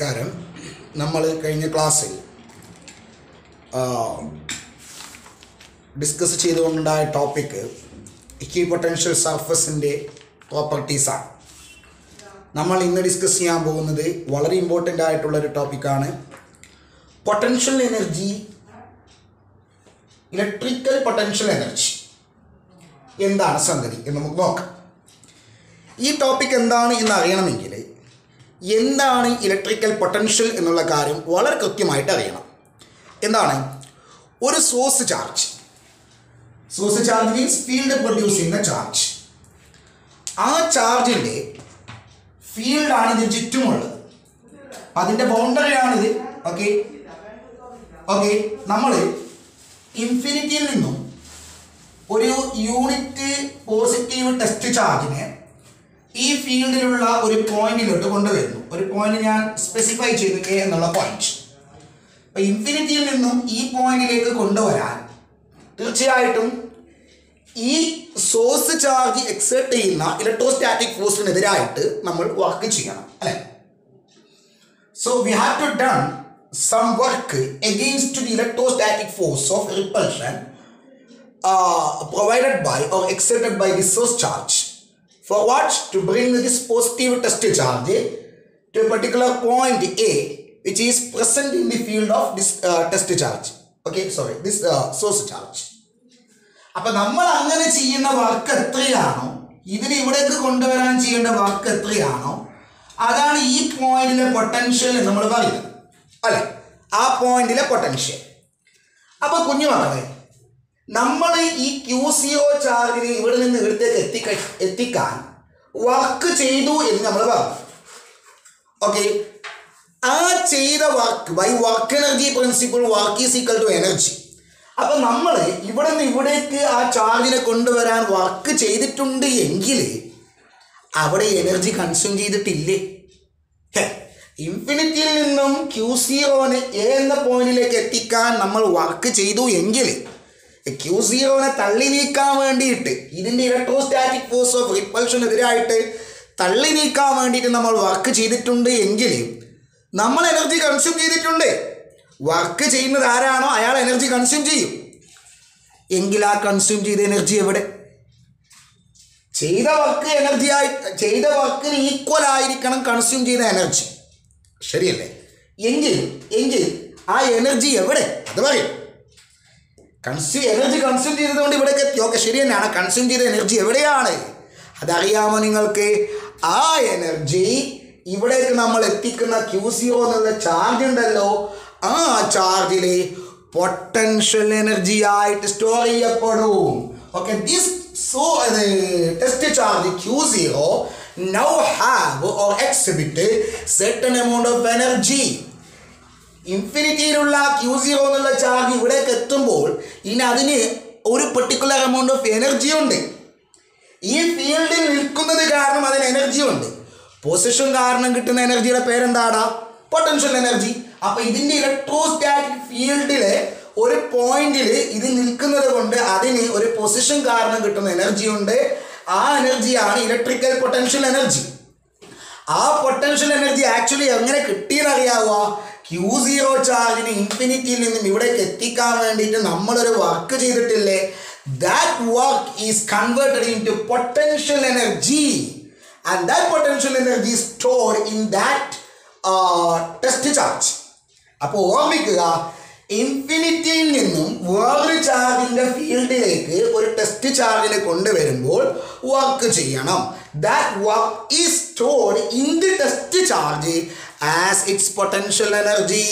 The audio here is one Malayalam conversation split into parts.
നമസ്കാരം നമ്മൾ കഴിഞ്ഞ ക്ലാസ്സിൽ ഡിസ്കസ് ചെയ്തുകൊണ്ടുണ്ടായ ടോപ്പിക്ക് ഇക്വി പൊട്ടൻഷ്യൽ സർഫസിൻ്റെ പ്രോപ്പർട്ടീസാണ് നമ്മൾ ഇന്ന് ഡിസ്കസ് ചെയ്യാൻ പോകുന്നത് വളരെ ഇമ്പോർട്ടൻ്റ് ആയിട്ടുള്ളൊരു ടോപ്പിക്കാണ് potential energy electrical potential energy എന്താണ് സംഗതി എന്ന് നമുക്ക് നോക്കാം ഈ ടോപ്പിക് എന്താണ് എന്ന് അറിയണമെങ്കിൽ എന്താണ് ഇലക്ട്രിക്കൽ പൊട്ടൻഷ്യൽ എന്നുള്ള കാര്യം വളരെ കൃത്യമായിട്ട് അറിയണം എന്താണ് ഒരു source charge source charge means field produce ചെയ്യുന്ന ചാർജ് ആ ചാർജിൻ്റെ ഫീൽഡാണ് ഇതിന് ചുറ്റുമുള്ളത് അതിൻ്റെ ബൗണ്ടറിയാണിത് ഓക്കെ ഓക്കെ നമ്മൾ ഇൻഫിനിറ്റിയിൽ നിന്നും ഒരു യൂണിറ്റ് പോസിറ്റീവ് ടെസ്റ്റ് ചാർജിനെ ഈ ഫീൽഡിലുള്ള ഒരു പോയിന്റിലോട്ട് കൊണ്ടുവരുന്നു ഒരു പോയിന്റ് ഞാൻ സ്പെസിഫൈ ചെയ്തു എ എന്നുള്ള പോയിന്റ് അപ്പൊ ഇൻഫിനിറ്റിയിൽ നിന്നും ഈ പോയിന്റിലേക്ക് കൊണ്ടുവരാൻ തീർച്ചയായിട്ടും ഈ സോഴ്സ് ചാർജ് എക്സേർട്ട് ചെയ്യുന്ന ഇലക്ട്രോസ്റ്റാറ്റിക് ഫോഴ്സിനെതിരായിട്ട് നമ്മൾ വർക്ക് ചെയ്യണം അല്ലെ so we have to done some work against the electrostatic force of repulsion provided by or exerted by the source charge. For what? To bring this positive test charge to a particular point A which is present in the field of this uh, test charge. Okay, sorry, this uh, source charge. അപ്പൊ നമ്മൾ അങ്ങനെ ചെയ്യുന്ന വർക്ക് എത്രയാണോ ഇതിന് ഇവിടേക്ക് കൊണ്ടുവരാൻ ചെയ്യേണ്ട വർക്ക് എത്രയാണോ അതാണ് ഈ പോയിന്റിലെ പൊട്ടൻഷ്യൽ എന്ന് നമ്മൾ പറയുന്നത് അല്ലെ ആ പോയിന്റിലെ പൊട്ടൻഷ്യൽ അപ്പൊ കുഞ്ഞു മക്കളെ നമ്മൾ ഈ ക്യൂ സീറോ ചാർജിന് ഇവിടെ നിന്ന് ഇവിടത്തേക്ക് എത്തിക്ക എത്തിക്കാൻ വർക്ക് ചെയ്തു എന്ന് നമ്മൾ പറഞ്ഞു ഓക്കെ ആ ചെയ്ത work by work energy principle work is equal to energy അപ്പം നമ്മൾ ഇവിടെ നിന്ന് ഇവിടേക്ക് ആ ചാർജിനെ കൊണ്ടുവരാൻ വർക്ക് ചെയ്തിട്ടുണ്ട് എങ്കിൽ അവിടെ എനർജി കൺസ്യൂം ചെയ്തിട്ടില്ലേ ഇൻഫിനിറ്റിയിൽ നിന്നും ക്യൂ സീറോനെ എ എന്ന പോയിന്റിലേക്ക് എത്തിക്കാൻ നമ്മൾ വർക്ക് ചെയ്തു എങ്കിൽ ക്യൂ സീറോനെ തള്ളി നീക്കാൻ വേണ്ടിയിട്ട് ഇതിൻ്റെ ഇലക്ട്രോസ്റ്റാറ്റിക് ഫോഴ്സ് ഓഫ് റിപ്പൾഷനെതിരായിട്ട് തള്ളി നീക്കാൻ വേണ്ടിയിട്ട് നമ്മൾ വർക്ക് ചെയ്തിട്ടുണ്ട് എങ്കിൽ നമ്മൾ എനർജി കൺസ്യൂം ചെയ്തിട്ടുണ്ട് വർക്ക് ചെയ്യുന്നത് ആരാണോ അയാൾ എനർജി കൺസ്യൂം ചെയ്യും എങ്കിൽ ആ കൺസ്യൂം ചെയ്ത എനർജി എവിടെ ചെയ്ത വർക്ക് എനർജി ആയി ചെയ്ത വർക്കിന് ഈക്വൽ ആയിരിക്കണം കൺസ്യൂം ചെയ്ത എനർജി ശരിയല്ലേ എങ്കിൽ എങ്കിൽ ആ എനർജി എവിടെ അത് പറയും കൺസ്യൂം എനർജി കൺസ്യൂം ചെയ്തതുകൊണ്ട് ഇവിടേക്ക് എത്തി ഓക്കെ ശരി തന്നെയാണ് കൺസ്യൂം ചെയ്ത എനർജി എവിടെയാണ് അതറിയാമോ നിങ്ങൾക്ക് ആ എനർജി ഇവിടേക്ക് നമ്മൾ എത്തിക്കുന്ന ക്യൂ സീറോ എന്നുള്ള ചാർജ് ഉണ്ടല്ലോ ആ ചാർജിൽ പൊട്ടൻഷ്യൽ എനർജി ആയിട്ട് സ്റ്റോർ ചെയ്യപ്പെടും okay this so test charge q zero now have or exhibit certain amount of energy ഇൻഫിനിറ്റിയിലുള്ള ക്യൂ സീറോ എന്നുള്ള ചാർജ് ഇവിടേക്ക് എത്തുമ്പോൾ ഇനി അതിന് ഒരു പെർട്ടിക്കുലർ എമൗണ്ട് ഓഫ് എനർജി ഉണ്ട് ഈ ഫീൽഡിൽ നിൽക്കുന്നത് കാരണം അതിന് എനർജി ഉണ്ട് പൊസിഷൻ കാരണം കിട്ടുന്ന എനർജിയുടെ പേരെന്താടാ പൊട്ടൻഷ്യൽ എനർജി അപ്പൊ ഇതിന്റെ ഇലക്ട്രോസ്റ്റാറ്റിക് ഫീൽഡിലെ ഒരു പോയിന്റിൽ ഇത് നിൽക്കുന്നത് കൊണ്ട് അതിന് ഒരു പൊസിഷൻ കാരണം കിട്ടുന്ന എനർജി ഉണ്ട് ആ എനർജിയാണ് ഇലക്ട്രിക്കൽ പൊട്ടൻഷ്യൽ എനർജി ആ പൊട്ടൻഷ്യൽ എനർജി ആക്ച്വലി എങ്ങനെ കിട്ടിയെന്നറിയാവോ ക്യൂ സീറോ ചാർജിന് ഇൻഫിനിറ്റിയിൽ നിന്നും ഇവിടേക്ക് എത്തിക്കാൻ വേണ്ടിയിട്ട് നമ്മളൊരു വർക്ക് ചെയ്തിട്ടില്ലേ that work is converted into potential energy and that potential energy store in that test charge അപ്പോൾ ഓർമ്മിക്കുക ഇൻഫിനിറ്റിയിൽ നിന്നും വേറൊരു ചാർജിന്റെ ഫീൽഡിലേക്ക് ഒരു ടെസ്റ്റ് ചാർജിനെ കൊണ്ടുവരുമ്പോൾ വർക്ക് ചെയ്യണം that work is stored in the test charge as its potential energy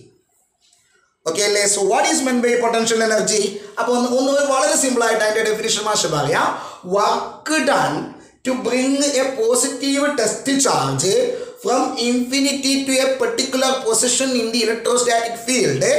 okay അല്ലേ so what is meant by potential energy അപ്പോൾ ഒന്ന് ഒന്ന് വളരെ സിമ്പിൾ ആയിട്ട് അതിൻ്റെ ഡെഫിനേഷൻ മാഷ് പറയാം work done to bring a positive test charge from infinity to a particular position in the electrostatic field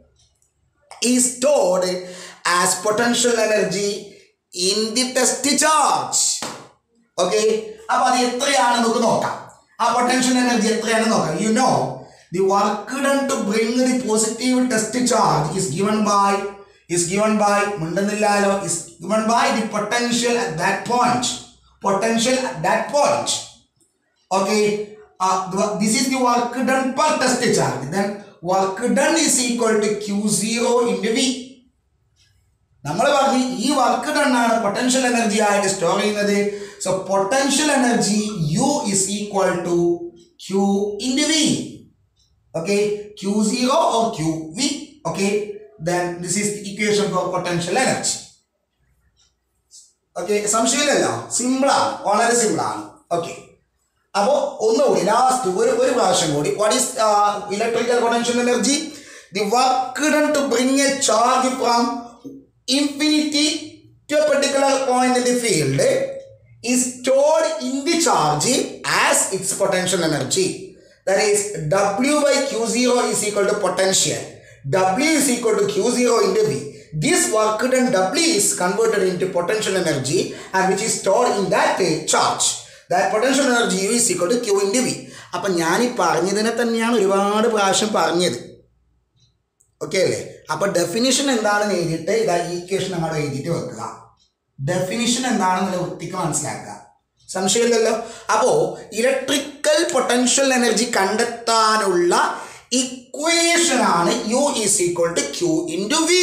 is stored as potential energy in the test charge. Okay അപ്പൊ അത് എത്രയാണ് നമുക്ക് നോക്കാം ആ പൊട്ടൻഷ്യൽ എനർജി എത്രയാണെന്ന് നോക്കാം you know the work done to bring the positive test charge is given by is given by മിണ്ടുന്നില്ലാലോ is given by the potential at that point potential at that point okay this is the work done per test charge then work done is equal to q zero into v നമ്മൾ പറഞ്ഞു ഈ വർക്ക് ഡൺ ആണ് പൊട്ടൻഷ്യൽ എനർജി ആയിട്ട് സ്റ്റോർ ചെയ്യുന്നത് so potential energy u is equal to q into v okay q zero or q v okay then this is equation for potential energy okay സംശയമില്ലല്ലോ സിമ്പിളാണ് വളരെ സിമ്പിളാണ് ഓക്കെ അപ്പോൾ ഒന്നുകൂടി ലാസ്റ്റ് ഒരു ഒരു പ്രാവശ്യം കൂടി what is electrical potential energy the work done to bring a charge from infinity to a particular point in the field is stored in the charge as its potential energy. That is W by Q0 is equal to potential. W is equal to Q0 into V. This work done W is converted into potential energy and which is stored in that uh, charge. That potential energy U is equal to Q into V. അപ്പം ഞാൻ ഈ പറഞ്ഞതിനെ തന്നെയാണ് ഒരുപാട് പ്രാവശ്യം പറഞ്ഞത് ഓക്കെ അല്ലേ അപ്പോൾ ഡെഫിനിഷൻ എന്താണെന്ന് എഴുതിയിട്ട് ഇതാ ഈക്വേഷൻ അങ്ങോട്ട് എഴുതിയിട്ട് വെക്കുക ഡെഫിനിഷൻ എന്താണെന്നുള്ള വൃത്തിക്ക് മനസ്സിലാക്കുക സംശയമില്ലല്ലോ അപ്പോൾ ഇലക്ട്രിക്കൽ പൊട്ടൻഷ്യൽ എനർജി കണ്ടെത്താനുള്ള ഇക്വേഷൻ ആണ് u is equal to q into v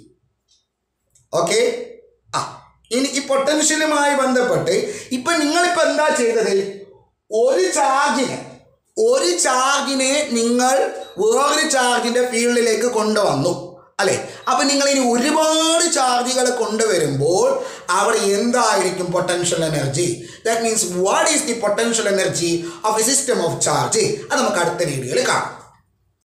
okay ആ ഇനി ഈ പൊട്ടൻഷ്യലുമായി ബന്ധപ്പെട്ട് ഇപ്പം നിങ്ങളിപ്പോൾ എന്താ ചെയ്തത് ഒരു ചാർജിനെ ഒരു ചാർജിനെ നിങ്ങൾ വേറൊരു ചാർജിൻ്റെ ഫീൽഡിലേക്ക് കൊണ്ടുവന്നു അല്ലേ അപ്പം നിങ്ങൾ ഇനി ഒരുപാട് ചാർജുകൾ കൊണ്ടുവരുമ്പോൾ അവിടെ എന്തായിരിക്കും potential energy that means what is the potential energy of a system of charge അത് നമുക്ക് അടുത്ത വീഡിയോയിൽ കാണാം